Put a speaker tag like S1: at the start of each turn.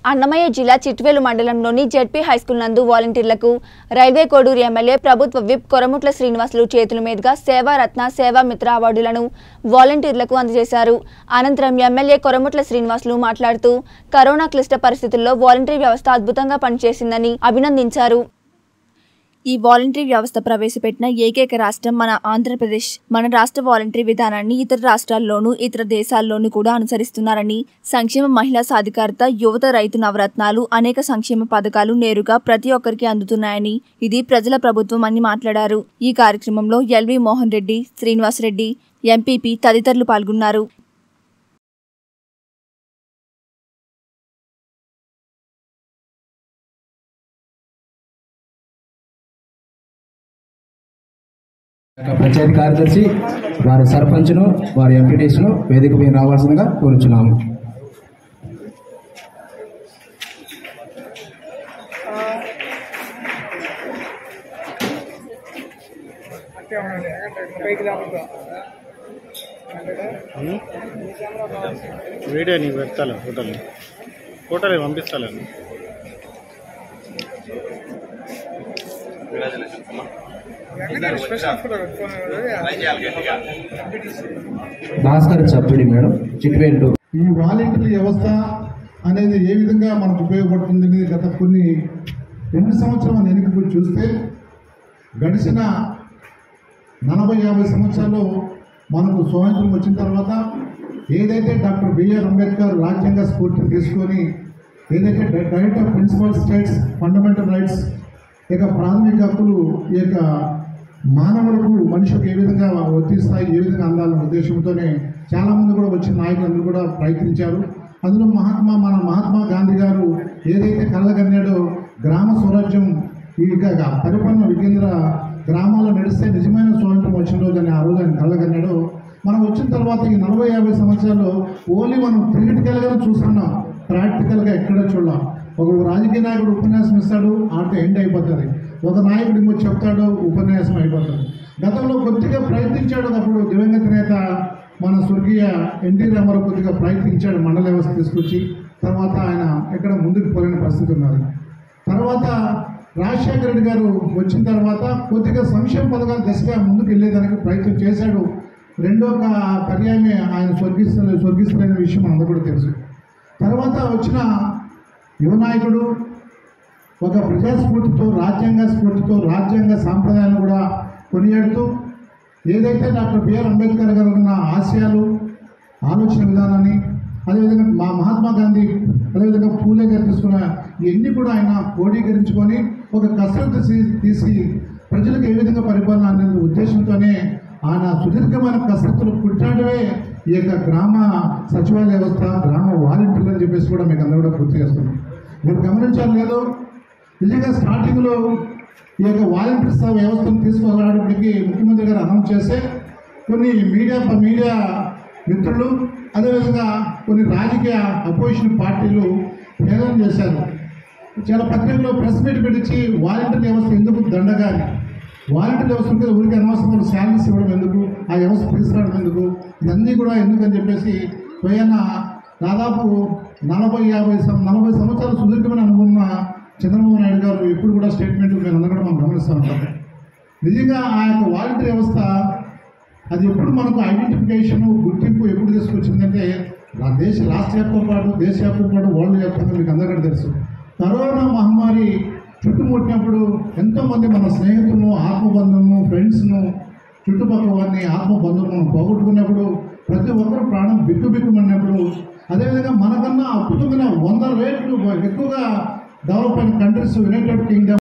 S1: అన్నమయ్య జిల్లా చిట్వేలు మండలంలోని ZP high school నందు వాలంటీర్లకు రైల్వే కోడూరు ఎమ్మెల్యే ప్రభుత్వ విప్ కొరముట్ల శ్రీనివాసులు చేతుల మీదుగా సేవారత్న సేవా మిత్ర అవార్డులను వాలంటీర్లకు అందజేశారు అనంతరం ఎమ్మెల్యే కొరముట్ల శ్రీనివాసులు మాట్లాడుతూ కరోనా క్లిష్ట పరిస్థితుల్లో వాలంటీర్ వ్యవస్థ అద్భుతంగా పనిచేసిందని అభినందించారు ఈ వాలంటరీ వ్యవస్థ ప్రవేశపెట్టిన ఏకైక రాష్ట్రం మన ఆంధ్రప్రదేశ్ మన రాష్ట్ర వాలంటరీ విధానాన్ని ఇతర రాష్ట్రాల్లోనూ ఇతర దేశాల్లోనూ కూడా అనుసరిస్తున్నారని సంక్షేమ మహిళా సాధికారత యువత రైతు నవరత్నాలు అనేక సంక్షేమ పథకాలు నేరుగా ప్రతి ఒక్కరికి అందుతున్నాయని ఇది ప్రజల ప్రభుత్వం అని మాట్లాడారు ఈ కార్యక్రమంలో ఎల్వి మోహన్ రెడ్డి శ్రీనివాస్ రెడ్డి ఎంపీపీ తదితరులు పాల్గొన్నారు
S2: యొక్క పంచాయతీ కార్యదర్శి వారి సర్పంచ్ను వారి ఎంపీటీస్ను వేదిక మీద రావాల్సిందిగా కోరుచున్నాము
S3: వీడియో నీకు పెడతాను ఫోటోలు ఫోటోలు పంపిస్తాను
S2: భాస్కర్ సభ్యుడి మేడం చిట్వేంటు
S4: ఈ వాలంటీర్ వ్యవస్థ అనేది ఏ విధంగా మనకు ఉపయోగపడుతుంది అనేది గత కొన్ని ఎన్ని సంవత్సరాలు వెనుకకు చూస్తే గడిచిన నలభై యాభై సంవత్సరాల్లో మనకు స్వాతంత్రం వచ్చిన తర్వాత ఏదైతే డాక్టర్ బిఆర్ అంబేద్కర్ రాజ్యాంగ స్ఫూర్తిని తీసుకొని ఏదైతే direct of principal states fundamental rights ఇక ప్రాథమిక హక్కులు ఈ యొక్క మానవులకు మనిషికి ఏ విధంగా వర్తిస్తాయి ఏ విధంగా అందాలనే ఉద్దేశంతోనే చాలామంది కూడా వచ్చిన నాయకులందరూ కూడా ప్రయత్నించారు అందులో మహాత్మా మన మహాత్మా గాంధీ గారు ఏదైతే కళ్ళగన్నాడో గ్రామ స్వరాజ్యం ఈ యొక్క పరిపాలన వికేంద్ర గ్రామాల్లో నడిస్తే నిజమైన స్వాతంత్రం వచ్చిన రోజు అని ఆ రోజు ఆయన కళ్ళగన్నాడో మనం వచ్చిన తర్వాత ఈ నలభై యాభై సంవత్సరాల్లో ఓన్లీ మనం థియరిటికల్గా చూస్తున్నాం ప్రాక్టికల్గా ఎక్కడ చూడాం ఒక రాజకీయ నాయకుడు ఉపన్యాసం ఇస్తాడు ఆడితో ఎండ్ అయిపోతుంది ఒక నాయకుడు ఇంకో చెప్తాడు ఉపన్యాసం అయిపోతుంది గతంలో కొద్దిగా ప్రయత్నించాడు అప్పుడు దివంగత నేత మన స్వర్గీయ ఎన్టీ రామారావు కొద్దిగా ప్రయత్నించాడు మండల వ్యవస్థ తీసుకొచ్చి తర్వాత ఆయన ఎక్కడ ముందుకు పోలేని పరిస్థితి ఉన్నది తర్వాత రాజశేఖర రెడ్డి గారు వచ్చిన తర్వాత కొద్దిగా సంక్షేమ పథకాల దిశగా ముందుకు వెళ్ళేదానికి ప్రయత్నం చేశాడు రెండో ఒక పర్యాయమే ఆయన స్వర్గిస్తున్న స్వర్గిస్తున్న విషయం అందరూ కూడా తెలుసు తర్వాత వచ్చిన యువ నాయకుడు ఒక ప్రజాస్ఫూర్తితో రాజ్యాంగ స్ఫూర్తితో రాజ్యాంగ సాంప్రదాయాలను కూడా కొనియాడుతూ ఏదైతే డాక్టర్ బిఆర్ అంబేద్కర్ గారు ఉన్న ఆశయాలు ఆలోచన విధానాన్ని అదేవిధంగా మా మహాత్మా గాంధీ అదేవిధంగా పూలే గారు తీసుకున్న ఇవన్నీ కూడా ఆయన క్రోడీకరించుకొని ఒక కసరత్తు తీ- తీసి ప్రజలకు ఏ విధంగా పరిపాలన అనేది ఉద్దేశంతోనే ఆయన సుదీర్ఘమైన కసరత్తులు పుట్టినవే ఈ యొక్క గ్రామ సచివాలయ వ్యవస్థ గ్రామ వాలంటీర్లు అని చెప్పేసి కూడా మీకు అందరూ కూడా గుర్తు చేస్తున్నాం మీరు గమనించాలి లేదో నిజంగా స్టార్టింగ్లో ఈ యొక్క వాలంటీర్స్ వ్యవస్థను తీసుకురావడానికి ముఖ్యమంత్రి గారు అనౌన్స్ చేస్తే కొన్ని మీడియా మీడియా మిత్రులు అదేవిధంగా కొన్ని రాజకీయ అపోజిషన్ పార్టీలు హేళన చేశారు చాలా పత్రికల్లో ప్రెస్ మీట్ పెట్టించి వాలంటీర్ వ్యవస్థ ఎందుకు దండగాని వాలంటీర్ వ్యవస్థ ఉంటే ఊరికి అనవసరమైన శాలరీస్ ఇవ్వడం ఎందుకు ఆ వ్యవస్థ తీసుకురావడం ఎందుకు ఇవన్నీ కూడా ఎందుకని చెప్పేసి పోయిన దాదాపు నలభై యాభై సం- నలభై సంవత్సరాల సుదీర్ఘమైన అనుభవం ఉన్న చంద్రబాబు నాయుడు గారు ఇప్పుడు కూడా స్టేట్మెంట్ మీరు అందరూ కూడా మనం గమనిస్తూ ఉంటాం నిజంగా ఆ యొక్క వాలంటీర్ వ్యవస్థ అది ఎప్పుడు మనకు ఐడెంటిఫికేషన్ గుర్తింపు ఎప్పుడు తీసుకొచ్చిందంటే నా దేశ రాష్ట్ర వ్యాప్తం పాటు దేశవ్యాప్తం పాటు వరల్డ్ వ్యాప్తంగా మీకు అందరికీ తెలుసు కరోనా మహమ్మారి చుట్టుముట్టినప్పుడు ఎంతోమంది మన స్నేహితులను ఆత్మబంధువులను ఫ్రెండ్స్ను చుట్టుపక్కల వారిని ఆత్మబంధువులను పోగొట్టుకున్నప్పుడు ప్రతి ఒక్కరు ప్రాణం బిక్కుబిక్కుమన్నప్పుడు అదేవిధంగా మనకన్నా అద్భుతమైన వంద రేట్లు ఎక్కువగా డెవలప్ అయిన కంట్రీస్ యునైటెడ్ కింగ్డమ్